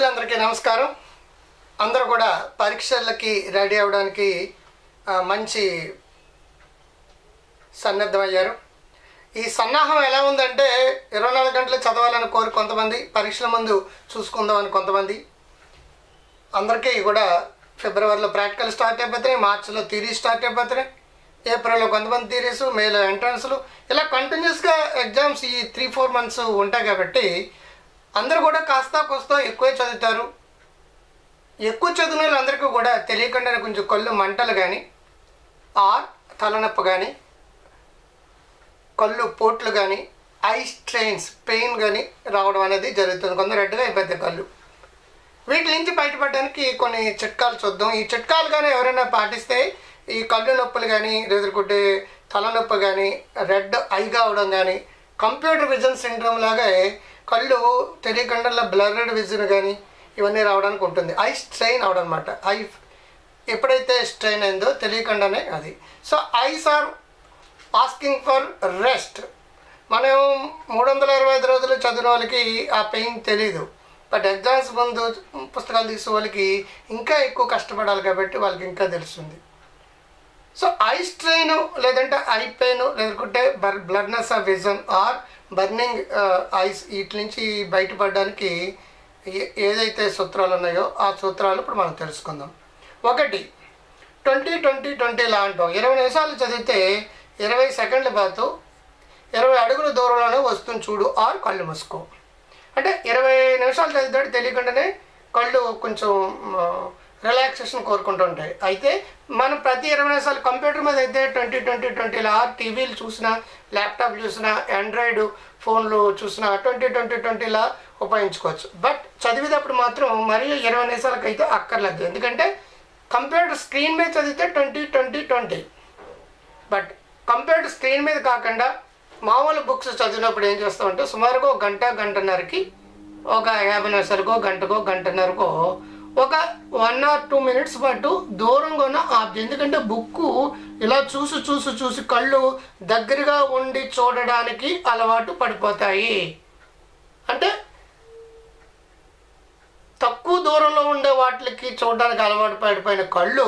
మిత్రులందరికీ నమస్కారం అందరూ కూడా పరీక్షలకి రెడీ అవ్వడానికి ఆ, మంచి సన్నద్ధమయ్యారు ఈ సన్నాహం ఎలా ఉందంటే ఇరవై నాలుగు గంటలు చదవాలని కోరి కొంతమంది పరీక్షల ముందు చూసుకుందామని కొంతమంది అందరికీ కూడా ఫిబ్రవరిలో ప్రాక్టికల్ స్టార్ట్ అయిపోతున్నాయి మార్చిలో థీరీ స్టార్ట్ అయిపోతున్నాయి ఏప్రిల్లో కొంతమంది థీరీస్ మేలో ఎంట్రన్స్లు ఇలా కంటిన్యూస్గా ఎగ్జామ్స్ ఈ త్రీ ఫోర్ మంత్స్ ఉంటాయి కాబట్టి అందరూ కూడా కాస్త కోస్త ఎక్కువే చదువుతారు ఎక్కువ చదివిన వాళ్ళందరికీ కూడా తెలియకుండానే కొంచెం కళ్ళు మంటలు కానీ ఆర్ తలనొప్పి కానీ కళ్ళు పోట్లు కానీ ఐ స్ట్రెయిన్స్ పెయిన్ కానీ రావడం అనేది జరుగుతుంది కొందరు రెడ్గా అయిపోతాయి కళ్ళు వీటి నుంచి బయటపడడానికి కొన్ని చిట్కాలు చూద్దాం ఈ చిట్కాలు కానీ ఎవరైనా పాటిస్తే ఈ కళ్ళు నొప్పులు కానీ లేదంటే తలనొప్పి కానీ రెడ్ ఐ కావడం కానీ కంప్యూటర్ విజన్ సిండ్రోమ్ లాగా కళ్ళు తెలియకుండా బ్లర్డ్ విజన్ కానీ ఇవన్నీ రావడానికి ఉంటుంది ఐ స్ట్రెయిన్ అవడం అనమాట ఐ ఎప్పుడైతే స్ట్రెయిన్ అయిందో తెలియకుండానే అది so eyes are asking for rest మనం మూడు వందల ఇరవై ఐదు రోజులు చదివిన వాళ్ళకి ఆ పెయిన్ తెలీదు బట్ ఎగ్జామ్స్ ముందు పుస్తకాలు తీసే వాళ్ళకి ఇంకా ఎక్కువ కష్టపడాలి కాబట్టి వాళ్ళకి ఇంకా తెలుస్తుంది సో ఐ స్ట్రెయిన్ లేదంటే ఐ పెయిన్ లేకుంటే blurredness of vision or burning eyes వీటి నుంచి బయటపడడానికి ఏ- ఏదైతే సూత్రాలు ఉన్నాయో ఆ సూత్రాలు ఇప్పుడు మనం తెలుసుకుందాం ఒకటి ట్వంటీ ట్వంటీ ట్వంటీ లా అంటాం ఇరవై నిమిషాలు చదివితే ఇరవై సెకండ్ల పాటు ఇరవై అడుగుల దూరంలోనే వస్తుంది చూడు ఆర్ కళ్ళు మూసుకో అంటే ఇరవై నిమిషాలు చదివితే తెలియకుండానే కళ్ళు కొంచెం రిలాక్సేషన్ కోరుకుంటూ ఉంటాయి అయితే మనం ప్రతి ఇరవై నిమిషాలు కంప్యూటర్ మీద అయితే ట్వంటీ ట్వంటీ ట్వంటీలో ఆర్ టీవీలు చూసినా ల్యాప్టాప్ చూసినా ఆండ్రాయిడ్ ఫోన్లు చూసినా ట్వంటీ ట్వంటీ ట్వంటీలా ఉపయోగించుకోవచ్చు బట్ చదివేటప్పుడు మాత్రం మరీ ఇరవై నిమిషాలకు అయితే అక్కర్లేదు ఎందుకంటే కంప్యూటర్ స్క్రీన్ మీద చదివితే twenty twenty twenty but compared screen మీద కాకుండా మామూలు బుక్స్ చదివినప్పుడు ఏం చేస్తామంటే సుమారుగా ఒక గంట గంటన్నరకి ఒక యాభై నిమిషాలకో గంటకో గంటన్నరకో ఒక వన్ ఆర్ టూ మినిట్స్ పాటు దూరంగా ఉన్న ఆబ్జెక్ట్ ఎందుకంటే బుక్ ఇలా చూసి చూసి చూసి కళ్ళు దగ్గరగా ఉండి చూడడానికి అలవాటు పడిపోతాయి అంటే తక్కువ దూరంలో ఉండే వాటికి చూడడానికి అలవాటు పడిపోయిన కళ్ళు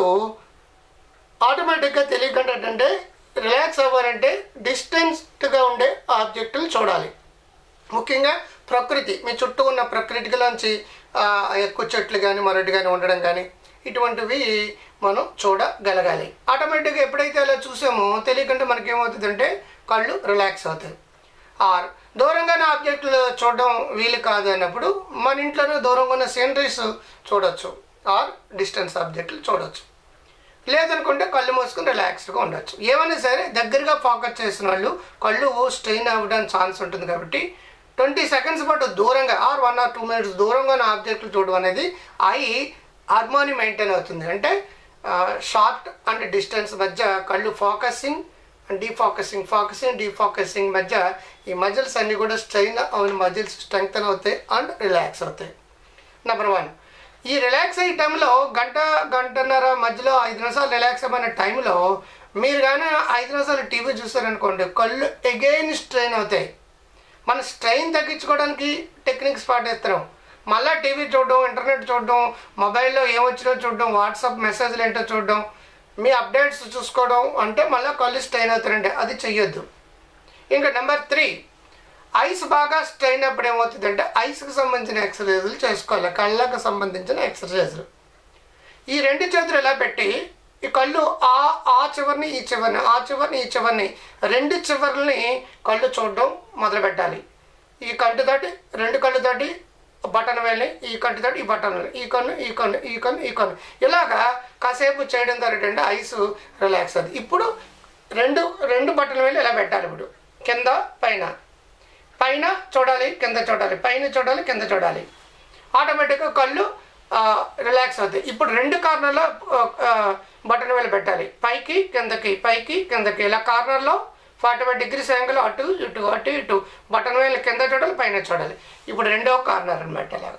ఆటోమేటిక్గా తెలియకుండా ఏంటంటే రిలాక్స్ అవ్వాలంటే డిస్టెన్స్డ్గా ఉండే ఆబ్జెక్టులు చూడాలి ముఖ్యంగా ప్రకృతి మీ చుట్టూ ఉన్న ప్రకృతిలోంచి ఆ, ఎక్కువ చెట్లు కానీ మరొకటి కానీ ఉండడం కానీ ఇటువంటివి మనం చూడగలగాలి ఆటోమేటిక్గా ఎప్పుడైతే అలా చూసామో తెలియకుండా మనకేమవుతుందంటే కళ్ళు రిలాక్స్ అవుతాయి ఆర్ దూరంగానే ఆబ్జెక్టులు చూడడం వీలు కాదు అన్నప్పుడు మన ఇంట్లోనే దూరంగా ఉన్న సీనరీస్ చూడొచ్చు ఆర్ డిస్టెన్స్ ఆబ్జెక్టులు చూడొచ్చు లేదనుకుంటే కళ్ళు మూసుకుని రిలాక్స్డ్గా ఉండొచ్చు ఏమైనా సరే దగ్గరగా ఫోకస్ చేసిన వాళ్ళు కళ్ళు స్ట్రెయిన్ అవ్వడానికి ఛాన్స్ ఉంటుంది కాబట్టి ట్వంటీ సెకండ్స్ పాటు దూరంగా or one or two minutes దూరంగా ఉన్న ఆబ్జెక్టులు చూడడం అనేది ఐ హార్మోని మెయింటైన్ అవుతుంది అంటే షార్ట్ అండ్ డిస్టెన్స్ మధ్య కళ్ళు focusing and defocusing focusing defocusing మధ్య ఈ మజిల్స్ అన్నీ కూడా స్ట్రెయిన్ అవున మజిల్స్ స్ట్రెంగ్తన్ అవుతాయి అండ్ రిలాక్స్ అవుతాయి నెంబర్ వన్ ఈ రిలాక్స్ అయ్యే టైంలో గంట గంటన్నర మధ్యలో ఐదు నిమిషాలు రిలాక్స్ అవ్వని టైంలో మీరు కానీ ఐదు నిమిషాలు టీవీ చూస్తారనుకోండి కళ్ళు అగైన్ స్ట్రెయిన్ అవుతాయి మన స్ట్రెయిన్ తగ్గించుకోవడానికి టెక్నిక్స్ పాటిస్తున్నాం మళ్ళీ టీవీ చూడడం ఇంటర్నెట్ చూడడం మొబైల్లో ఏమొచ్చినో చూడడం వాట్సాప్ మెసేజ్లు ఏంటో చూడడం మీ అప్డేట్స్ చూసుకోవడం అంటే మళ్ళీ కళ్ళు స్ట్రెయిన్ అవుతారండి అది చెయ్యొద్దు ఇంకా నెంబర్ త్రీ ఐస్ బాగా స్ట్రెయిన్ అప్పుడు ఏమవుతుందంటే ఐస్కి సంబంధించిన ఎక్సర్సైజులు చేసుకోవాలి కళ్ళకు సంబంధించిన ఎక్సర్సైజులు ఈ రెండు చేతులు ఇలా పెట్టి ఈ కళ్ళు ఆ ఆ చివరిని ఈ చివరిని ఆ చివరిని ఈ చివరిని రెండు చివరిని కళ్ళు చూడడం మొదలు పెట్టాలి ఈ కంటితోటి రెండు కళ్ళతోటి బటన్ వేలి ఈ కంటితోటి ఈ బటన్ వేలి ఈ కన్ను ఈ కన్ను ఈ కన్ను ఈ కన్ను ఇలాగా కాసేపు చేయడం ద్వారా ఏంటంటే ఐస్ రిలాక్స్ అది ఇప్పుడు రెండు రెండు బటన్ వేలు ఇలా పెట్టాలి ఇప్పుడు కింద పైన పైన చూడాలి కింద చూడాలి పైన చూడాలి కింద చూడాలి ఆటోమేటిక్గా కళ్ళు ఆ, రిలాక్స్ అవుతాయి ఇప్పుడు రెండు కార్నర్లో బటన్ వేలు పెట్టాలి పైకి కిందకి పైకి కిందకి ఇలా కార్నర్లో ఫార్టీ ఫైవ్ డిగ్రీస్ యాంగిల్ అటు ఇటు అటు ఇటు బటన్ వేలు కింద చూడాలి పైన చూడాలి ఇప్పుడు రెండో కార్నర్ అనమాట ఇలాగ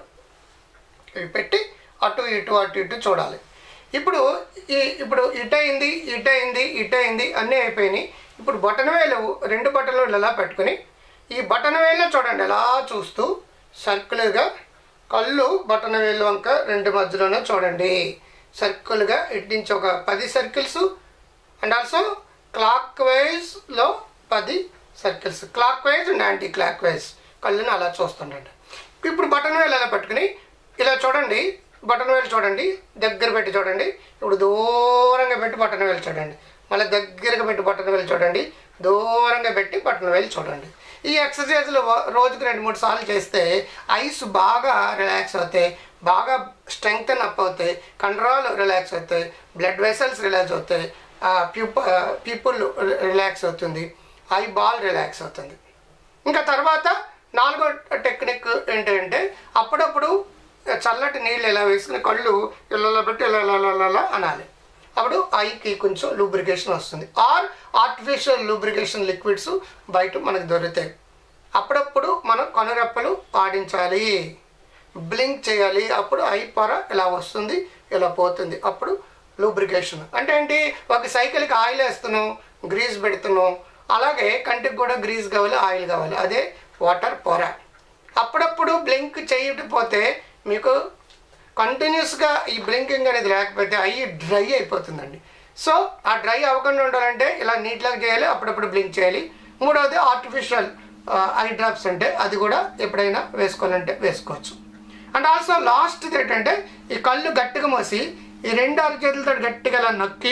ఇవి పెట్టి అటు ఇటు అటు ఇటు చూడాలి ఇప్పుడు ఈ ఇప్పుడు ఇటైంది ఇటైంది ఇటైంది అన్నీ అయిపోయినాయి ఇప్పుడు బటన్ వేలు రెండు బటన్ వేలు ఇలా పెట్టుకుని ఈ బటన్ వేలు చూడండి ఎలా చూస్తూ సర్కులర్గా కళ్ళు బటన్ వేలు వంక రెండు మధ్యలోనే చూడండి సర్కిల్గా ఇటు నుంచి ఒక పది సర్కిల్స్ అండ్ ఆల్సో క్లాక్ వైజ్లో పది circles clockwise and anticlockwise కళ్ళుని అలా చూస్తుండండి ఇప్పుడు బటన్ వేలు అలా పట్టుకుని ఇలా చూడండి బటన్ వేలు చూడండి దగ్గర పెట్టి చూడండి ఇప్పుడు దూరంగా పెట్టి బటన్ వేలు చూడండి మళ్ళీ దగ్గరగా పెట్టి బటన్ వేలు చూడండి దూరంగా పెట్టి బటన్ వేలు చూడండి ఈ ఎక్సర్సైజ్లు రోజుకు రెండు మూడు సార్లు చేస్తే ఐస్ బాగా రిలాక్స్ అవుతాయి బాగా స్ట్రెంగ్తన్ అప్ అవుతాయి కండరాలు రిలాక్స్ అవుతాయి బ్లడ్ వెసల్స్ రిలాక్స్ అవుతాయి ప్యూప పీపుల్ రిలాక్స్ అవుతుంది ఐ బాల్ రిలాక్స్ అవుతుంది ఇంకా తర్వాత నాలుగో టెక్నిక్ ఏంటంటే అప్పుడప్పుడు చల్లటి నీళ్ళు ఇలా వేసుకుని కళ్ళు ఇలా పెట్టి ఇలా ఇలా ఇలా ఇలా అనాలి అప్పుడు ఐకి కొంచెం లూబ్రికేషన్ వస్తుంది ఆర్ ఆర్టిఫిషియల్ లూబ్రికేషన్ లిక్విడ్స్ బయట మనకు దొరుకుతాయి అప్పుడప్పుడు మనం కొనరెప్పలు ఆడించాలి బ్లింక్ చేయాలి అప్పుడు ఐ పొర ఇలా వస్తుంది ఇలా పోతుంది అప్పుడు లూబ్రికేషన్ అంటే ఏంటి ఒక సైకిల్కి ఆయిల్ వేస్తున్నాం గ్రీస్ పెడుతున్నాం అలాగే కంటికి కూడా గ్రీస్ కావాలి ఆయిల్ కావాలి అదే వాటర్ పొర అప్పుడప్పుడు బ్లింక్ చేయకపోతే మీకు కంటిన్యూస్గా ఈ బ్లింకింగ్ అనేది లేకపోతే ఐ డ్రై అయిపోతుందండి సో ఆ డ్రై అవ్వకుండా ఉండాలంటే ఇలా నీట్లాగా చేయాలి అప్పుడప్పుడు బ్లింక్ చేయాలి మూడవది ఆర్టిఫిషియల్ ఐ డ్రాప్స్ అంటే అది కూడా ఎప్పుడైనా వేసుకోవాలంటే వేసుకోవచ్చు అండ్ ఆల్సో లాస్ట్ ఏంటంటే ఈ కళ్ళు గట్టిగా మోసి ఈ రెండు ఆరు చేతులతో గట్టిగా ఇలా నొక్కి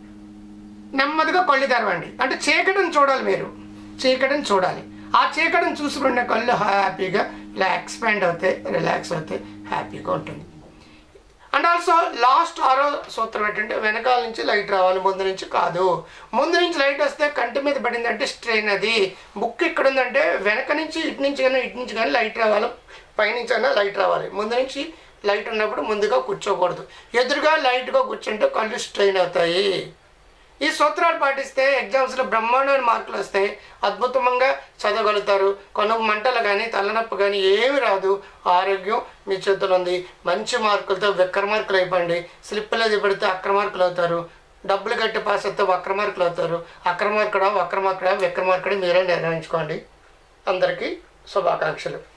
నెమ్మదిగా కళ్ళు తెరవండి అంటే చీకటిని చూడాలి మీరు చీకటిని చూడాలి ఆ చీకటిని చూసుకున్న కళ్ళు హ్యాపీగా ఇలా ఎక్స్పాండ్ అవుతాయి రిలాక్స్ అవుతాయి హ్యాపీగా ఉంటుంది అండ్ ఆల్సో లాస్ట్ ఆరో సూత్రం ఏంటంటే వెనకాల నుంచి లైట్ రావాలి ముందు నుంచి కాదు ముందు నుంచి లైట్ వస్తే కంటి మీద పడిందంటే స్ట్రెయిన్ అది బుక్ ఇక్కడ ఉందంటే వెనక నుంచి ఇటు నుంచి కానీ ఇటు నుంచి కానీ లైట్ రావాలి పైనుంచి అయినా లైట్ రావాలి ముందు నుంచి లైట్ ఉన్నప్పుడు ముందుగా కూర్చోకూడదు ఎదురుగా లైట్గా కూర్చుంటే కళ్ళు స్ట్రెయిన్ అవుతాయి ఈ సూత్రాలు పాటిస్తే ఎగ్జామ్స్లో బ్రహ్మాండమైన మార్కులు వస్తాయి అద్భుతంగా చదవగలుగుతారు కొన మంటలు కానీ తలనొప్పి కానీ ఏమి రాదు ఆరోగ్యం మీ చేతులు ఉంది మంచి మార్కులతో విక్రమార్కులు అయిపోండి స్లిప్పులు పెడితే అక్రమార్కులు అవుతారు డబ్బులు కట్టి పాస్ అయితే వక్రమార్కులు అవుతారు అక్రమార్కుడా వక్రమార్కుడా విక్రమార్కుడా మీరే నిర్ణయించుకోండి అందరికీ శుభాకాంక్షలు